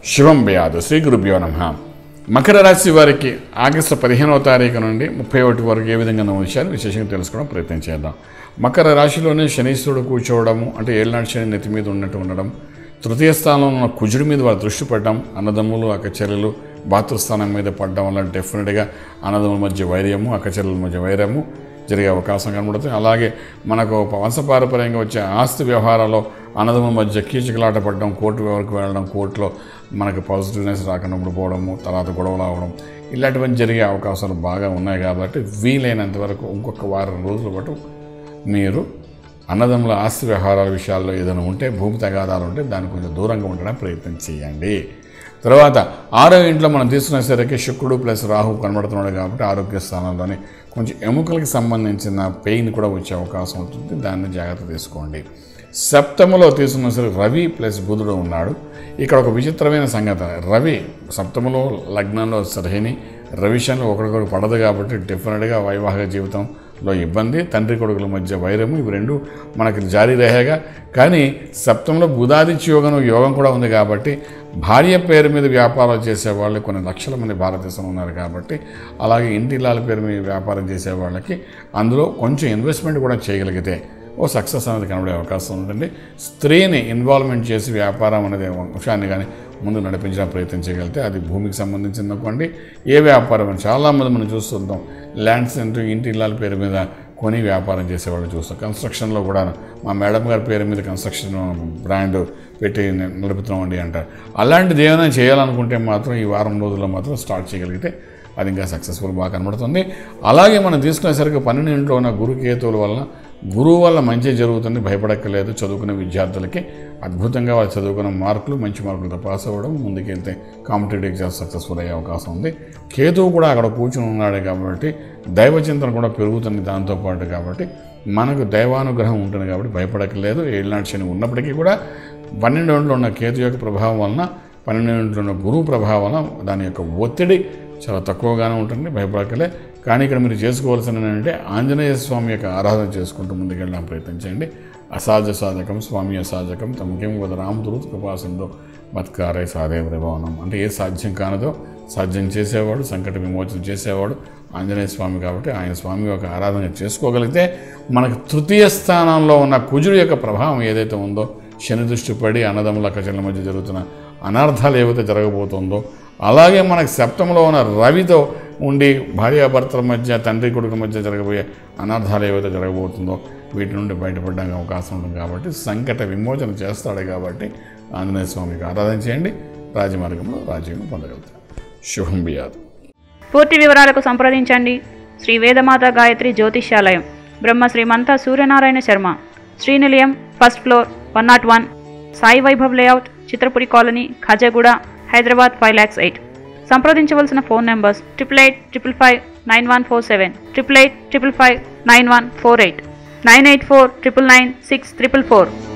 శివం బయాదు శ్రీ గురుభ్యో నమ మకర రాశి వారికి ఆగస్టు పదిహేనవ తారీఖు నుండి ముప్పై ఒకటి వరకు ఏ విధంగా ఉన్న విషయాలు విశేషంగా తెలుసుకోవడం ప్రయత్నం చేద్దాం మకర రాశిలోనే శనీశ్వరుడు కూర్చోవడము అంటే ఏళ్ళనాటి శని నెత్తి మీద ఉన్నట్టు ఉండడం తృతీయ స్థానంలో ఉన్న కుజుడి మీద వారు దృష్టి పడడం అన్నదమ్ములు అక్కచెల్లెలు భాతృస్థానం మీద పడడం వల్ల డెఫినెట్గా అన్నదమ్ముల మధ్య వైర్యము అక్కచెల్లెల మధ్య వైరము జరిగే అవకాశం కనబడుతుంది అలాగే మనకు వంశపారపర్యంగా వచ్చే ఆస్తి వ్యవహారాల్లో అన్నదమ్ముల మధ్య కీచకలాట పడడం కోర్టు వరకు వెళ్ళడం కోర్టులో మనకు పాజిటివ్నెస్ రాకుండా పోవడము తర్వాత గొడవలు అవడం ఇలాంటివన్నీ జరిగే అవకాశాలు బాగా ఉన్నాయి కాబట్టి వీలైనంత వరకు ఇంకొక వారం రోజుల పాటు మీరు అన్నదమ్ముల ఆస్తి వ్యవహారాల విషయాల్లో ఏదైనా ఉంటే భూమి తగాదాలు ఉంటే దానికి కొంచెం దూరంగా ఉండడానికి ప్రయత్నం చేయండి తర్వాత ఆరో ఇంట్లో మనం తీసుకునేసరికి శుక్రుడు ప్లస్ రాహు కనబడుతున్నాడు కాబట్టి ఆరోగ్య స్థానంలోని కొంచెం ఎముకలకి సంబంధించిన పెయిన్ కూడా వచ్చే అవకాశం ఉంటుంది దాన్ని జాగ్రత్త తీసుకోండి సప్తములో తీసుకున్నసరికి రవి ప్లస్ బుధుడు ఉన్నాడు ఇక్కడ ఒక విచిత్రమైన సంగతి రవి సప్తములో లగ్నంలో సరిహని రవిషన్లో ఒకరికొకరు పడదు కాబట్టి డెఫినెట్గా వైవాహిక జీవితంలో ఇబ్బంది తండ్రి కొడుకుల మధ్య వైరము ఇవి రెండు మనకి జారీ రేహగా కానీ సప్తంలో బుధాదిత్య యోగం యోగం కూడా ఉంది కాబట్టి భార్య పేరు మీద వ్యాపారాలు చేసే వాళ్ళు కొన్ని లక్షల మంది భారతదేశంలో ఉన్నారు కాబట్టి అలాగే ఇంటిల్లాల పేరు మీద వ్యాపారం చేసే వాళ్ళకి అందులో కొంచెం ఇన్వెస్ట్మెంట్ కూడా చేయగలిగితే ఓ సక్సెస్ అనేది కనబడే అవకాశం ఉందండి స్త్రీని ఇన్వాల్వ్మెంట్ చేసి వ్యాపారం అనేది అంశాన్ని కానీ ముందు నడిపించడం ప్రయత్నం చేయగలిగితే అది భూమికి సంబంధించింది అనుకోండి ఏ వ్యాపారం అని చాలామంది మనం చూస్తుంటాం ల్యాండ్స్ అంటూ ఇంటి ఇళ్ళ పేరు మీద కొని వ్యాపారం చేసేవాళ్ళు చూస్తాం కన్స్ట్రక్షన్లో కూడా మా మేడం గారి పేరు మీద కన్స్ట్రక్షన్ బ్రాండ్ పెట్టి నడుపుతున్నామండి అంటారు అలాంటిది ఏమైనా చేయాలనుకుంటే మాత్రం ఈ వారం రోజుల్లో మాత్రం స్టార్ట్ చేయగలిగితే అది ఇంకా సక్సెస్ఫుల్ బాగా కనబడుతుంది అలాగే మనం తీసుకునేసరికి పన్నెండింట్లో ఉన్న గురుకేతువుల వలన గురువు వల్ల మంచి జరుగుతుంది భయపడక్కర్లేదు చదువుకునే విద్యార్థులకి అద్భుతంగా వాళ్ళు చదువుకున్న మార్కులు మంచి మార్కులతో పాస్ అవ్వడం ముందుకెళ్తే కాంపిటేటివ్ ఎగ్జామ్స్ సక్సెస్ఫుల్ అయ్యే అవకాశం ఉంది కేతువు కూడా అక్కడ కూర్చుని ఉన్నాడు కాబట్టి దైవచింతన కూడా పెరుగుతుంది దాంతోపాటు కాబట్టి మనకు దైవానుగ్రహం ఉంటుంది కాబట్టి భయపడక్కర్లేదు ఏళ్ళనాటి శని ఉన్నప్పటికీ కూడా పన్నెండు ఒంట్లో ఉన్న కేతు యొక్క ప్రభావం వలన పన్నెండు ఒంట్లో ఉన్న గురువు ప్రభావం వలన దాని యొక్క ఒత్తిడి చాలా తక్కువగానే ఉంటుంది భయపడకలే కానీ ఇక్కడ మీరు చేసుకోవాల్సిన ఏంటంటే ఆంజనేయ స్వామి యొక్క ఆరాధన చేసుకుంటూ ముందుకెళ్ళడం ప్రయత్నం చేయండి అసాధ్య సాధకం స్వామి అసాధకం తమకేం వద రామదురుత్ కృపాసిందో బత్కారే సాధే ప్రభావనం అంటే ఏ సాధ్యం కానదో సాధ్యం చేసేవాడు సంకట విమోచన చేసేవాడు ఆంజనేయ స్వామి కాబట్టి ఆయన స్వామి యొక్క ఆరాధన చేసుకోగలిగితే మనకు తృతీయ స్థానంలో ఉన్న కుజుడు యొక్క ప్రభావం ఏదైతే ఉందో శని దృష్టి పడి అన్నదమ్ముల కచల మధ్య జరుగుతున్న అనర్థాలు ఏవైతే జరగబోతుందో అలాగే మనకు సప్తంలో ఉన్న రవితో ఉండి భార్యాభర్తల మధ్య తండ్రి కొడుకు మధ్య జరగబోయే అనర్థాలు ఏవైతే జరగబోతుందో వీటి నుండి బయటపడడానికి అవకాశం ఉంటుంది కాబట్టి సంకట విమోచన చేస్తాడు కాబట్టి ఆంజనేయ స్వామికి ఆరాధన చేయండి రాజమార్గంలో రాజ్యం పొందగలుగుతారు శుభం బియాదు పూర్తి వివరాలకు సంప్రదించండి Shri Vedamata Gayatri Jyotishyalayam Brahma Srimantha Suryanarayana Sharma Srinilayam first floor one naught one Sai Vaibhav layout Chitrapuri colony Khajaguda Hyderabad five lakhs eight సంప్రదించవలసిన phone numbers triple eight triple five nine one four seven triple eight triple five nine one four eight nine eight four triple nine six triple four